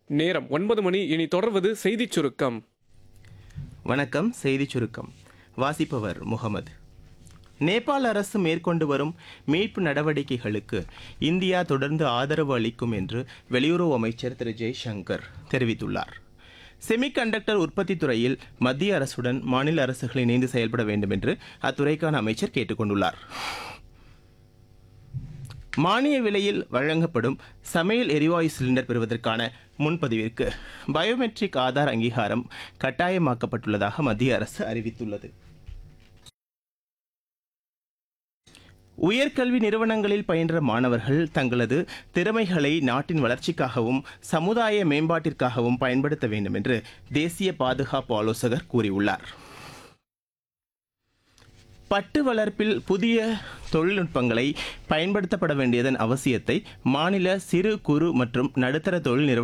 நேரம் ஒன்பது மணி இனி தொடர்வது செய்திச் சுருக்கம் வணக்கம் செய்திச் சுருக்கம் வாசிப்பவர் முகமது நேபாள அரசு மேற்கொண்டு வரும் மீட்பு நடவடிக்கைகளுக்கு இந்தியா தொடர்ந்து ஆதரவு அளிக்கும் என்று வெளியுறவு அமைச்சர் திரு ஜெய்சங்கர் தெரிவித்துள்ளார் செமிகண்டக்டர் உற்பத்தி துறையில் மத்திய அரசுடன் மாநில அரசுகள் இணைந்து செயல்பட வேண்டும் என்று அத்துறைக்கான அமைச்சர் கேட்டுக்கொண்டுள்ளார் மானிய விலையில் வழங்கப்படும் சமையல் எரிவாயு சிலிண்டர் பெறுவதற்கான முன்பதிவிற்கு பயோமெட்ரிக் ஆதார் அங்கீகாரம் கட்டாயமாக்கப்பட்டுள்ளதாக மத்திய அரசு அறிவித்துள்ளது உயர்கல்வி நிறுவனங்களில் பயின்ற மாணவர்கள் தங்களது திறமைகளை நாட்டின் வளர்ச்சிக்காகவும் சமுதாய மேம்பாட்டிற்காகவும் பயன்படுத்த வேண்டும் என்று தேசிய பாதுகாப்பு ஆலோசகர் கூறியுள்ளார் பட்டு வளர்ப்பில் புதிய தொழில்நுட்பங்களை பயன்படுத்தப்பட வேண்டியதன் அவசியத்தை மாநில சிறு குறு மற்றும் நடுத்தர தொழில் நிறுவன